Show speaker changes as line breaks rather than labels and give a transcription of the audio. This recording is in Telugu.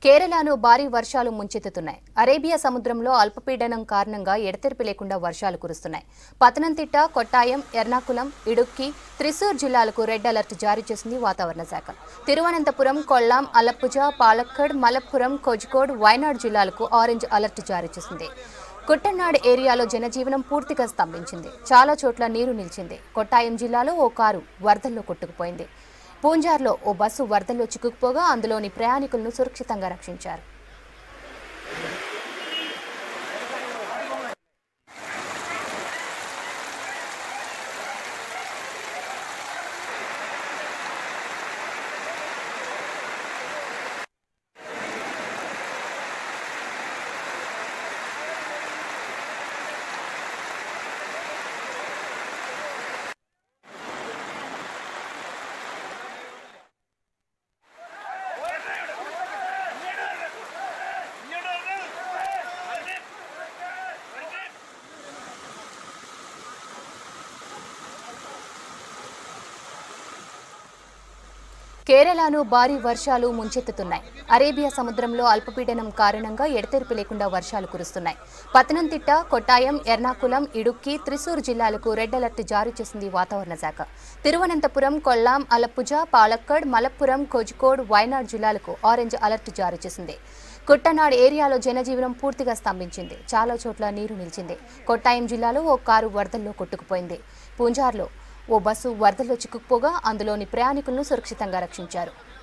కేరళను భారీ వర్షాలు ముంచెత్తుతున్నాయి అరేబియా సముద్రంలో అల్పపీడనం కారణంగా ఎడతెరిపి లేకుండా వర్షాలు కురుస్తున్నాయి పతనంతిట్ట కొట్టాయం ఎర్నాకుళం ఇడుక్కి త్రిశూర్ జిల్లాలకు రెడ్ అలర్ట్ జారీ చేసింది వాతావరణ శాఖ తిరువనంతపురం కొల్లాం అలప్పుజ పాలక్కడ్ మలప్పురం కోజికోడ్ వయనాడ్ జిల్లాలకు ఆరెంజ్ అలర్ట్ జారీ చేసింది కుట్టనాడ్ ఏరియాలో జనజీవనం పూర్తిగా స్తంభించింది చాలా చోట్ల నీరు నిలిచింది కొట్టాయం జిల్లాలో ఓ కారు వరదల్లో కొట్టుకుపోయింది పూంజార్లో ఓ బస్సు వరదల్లో చిక్కుకుపోగా అందులోని ప్రయాణికులను సురక్షితంగా రక్షించారు కేరళను భారీ వర్షాలు ముంచెత్తుతున్నాయి అరేబియా సముద్రంలో అల్పపీడనం కారణంగా ఎడతెరిపి లేకుండా వర్షాలు కురుస్తున్నాయి పతనంతిట్ట కొట్టాయం ఎర్నాకుళం ఇడుక్కి త్రిశూర్ జిల్లాలకు రెడ్ అలర్ట్ జారీ చేసింది వాతావరణ శాఖ తిరువనంతపురం కొల్లాం అలప్పుజ పాలక్కడ్ మలప్పురం కోజికోడ్ వయనాడ్ జిల్లాలకు ఆరెంజ్ అలర్ట్ జారీ చేసింది కుట్టనాడ్ ఏరియాలో జనజీవనం పూర్తిగా స్తంభించింది చాలా చోట్ల నీరు నిలిచింది కొట్టాయం జిల్లాలో ఓ కారు వరదల్లో కొట్టుకుపోయింది పూంజార్లో ఓ బస్సు వరదల్లో చిక్కుకుపోగా అందులోని ప్రయాణికులను సురక్షితంగా రక్షించారు